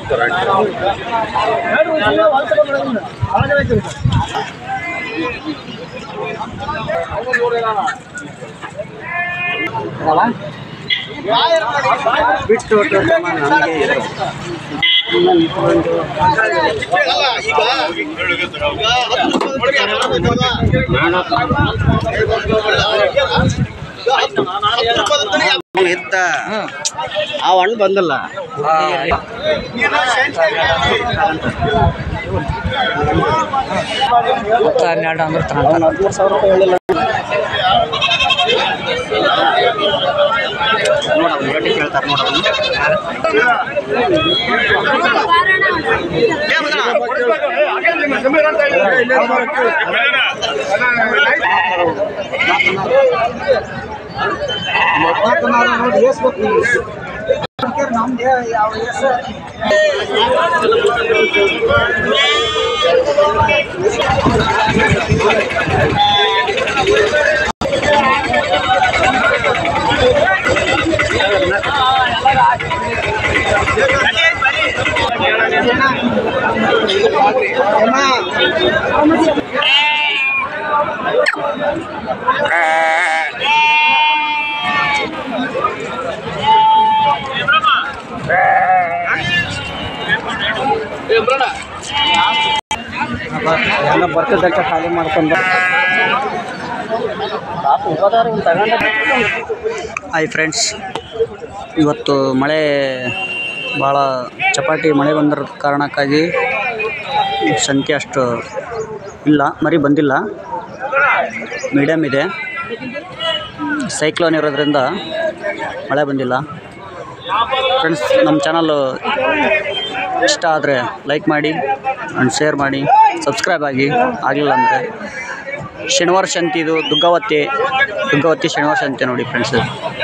ಬಿಟ್ಟು ನಮಗೆ ಇತ್ತ ಆ ಹಣ್ಣು ಬಂದಲ್ಲ ಹತ್ತು ಹನ್ನೆರಡು ಅಂದ್ರೆ ತಗೊಂತಾರೆ ಹದಿಮೂರು ಸಾವಿರ ರೂಪಾಯಿ ಹೇಳಿಲ್ಲ ನೋಡವ್ನು ಎಟ್ಟಿ ಕೇಳ್ತಾರೆ ನೋಡವ್ನು ಎಲ್ಲ ಬರ್ತಿದ್ದಕ್ಕೆ ಖಾಲಿ ಮಾಡ್ಕೊಂಡು ಹಾಯ್ ಫ್ರೆಂಡ್ಸ್ ಇವತ್ತು ಮಳೆ ಭಾಳ ಚಪಾಟಿ ಮಳೆ ಬಂದಿರೋ ಕಾರಣಕ್ಕಾಗಿ ಸಂಖ್ಯೆ ಅಷ್ಟು ಇಲ್ಲ ಮರಿ ಬಂದಿಲ್ಲ ಮೀಡಿಯಮ್ ಇದೆ ಸೈಕ್ಲೋನ್ ಇರೋದ್ರಿಂದ ಮಳೆ ಬಂದಿಲ್ಲ ಫ್ರೆಂಡ್ಸ್ ನಮ್ಮ ಚಾನಲ್ಲು ಇಷ್ಟ ಆದರೆ ಲೈಕ್ ಮಾಡಿ ಆ್ಯಂಡ್ ಶೇರ್ ಮಾಡಿ ಸಬ್ಸ್ಕ್ರೈಬ್ ಆಗಿ ಆಗಲಿಲ್ಲ ಅಂದರೆ ಶನಿವಾರ ಶಾಂತಿ ಇದು ದುಗ್ಗಾವತಿ ದುಗ್ಗಾವತಿ ಶನಿವಾರ ಶಾಂತಿ ನೋಡಿ ಫ್ರೆಂಡ್ಸ್